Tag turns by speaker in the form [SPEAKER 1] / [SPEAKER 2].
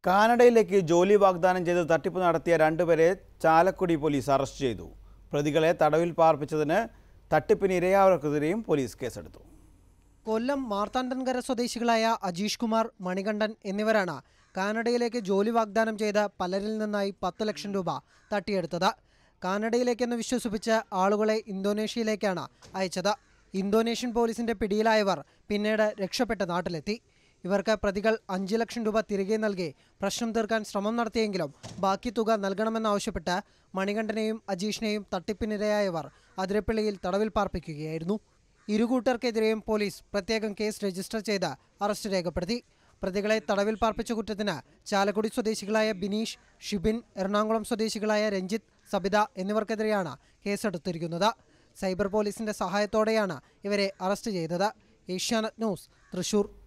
[SPEAKER 1] കാനഡയിലേക്ക് ജോലി വാഗ്ദാനം ചെയ്ത് തട്ടിപ്പ് നടത്തിയ രണ്ടുപേരെ ചാലക്കുടി പോലീസ് അറസ്റ്റ് ചെയ്തു പ്രതികളെ തടവിൽ പാർപ്പിച്ചതിന് തട്ടിപ്പിന് ഇരയായവർക്കെതിരെയും പോലീസ് കേസെടുത്തു
[SPEAKER 2] കൊല്ലം മാർത്താണ്ഡൻകര സ്വദേശികളായ അജീഷ് കുമാർ മണികണ്ഠൻ എന്നിവരാണ് കാനഡയിലേക്ക് ജോലി വാഗ്ദാനം ചെയ്ത് പലരിൽ നിന്നായി പത്ത് ലക്ഷം രൂപ തട്ടിയെടുത്തത് കാനഡയിലേക്കെന്ന് വിശ്വസിപ്പിച്ച് ആളുകളെ ഇന്തോനേഷ്യയിലേക്കാണ് അയച്ചത് ഇന്തോനേഷ്യൻ പോലീസിന്റെ പിടിയിലായവർ പിന്നീട് രക്ഷപ്പെട്ട് നാട്ടിലെത്തി ഇവർക്ക് പ്രതികൾ അഞ്ച് ലക്ഷം രൂപ തിരികെ നൽകി പ്രശ്നം തീർക്കാൻ ശ്രമം നടത്തിയെങ്കിലും ബാക്കി തുക നൽകണമെന്നാവശ്യപ്പെട്ട് മണികണ്ഠനെയും അജീഷിനെയും തട്ടിപ്പിനിരയായവർ അതിരപ്പള്ളിയിൽ തടവിൽ പാർപ്പിക്കുകയായിരുന്നു ഇരുകൂട്ടർക്കെതിരെയും പോലീസ് പ്രത്യേകം കേസ് രജിസ്റ്റർ ചെയ്ത് അറസ്റ്റ് രേഖപ്പെടുത്തി പ്രതികളെ തടവിൽ പാർപ്പിച്ച കുറ്റത്തിന് ചാലക്കുടി സ്വദേശികളായ ബിനീഷ് ഷിബിൻ എറണാകുളം സ്വദേശികളായ രഞ്ജിത്ത് സബിത എന്നിവർക്കെതിരെയാണ് കേസെടുത്തിരിക്കുന്നത് സൈബർ പോലീസിന്റെ സഹായത്തോടെയാണ് ഇവരെ അറസ്റ്റ് ചെയ്തത് ഏഷ്യാനെറ്റ് ന്യൂസ് തൃശൂർ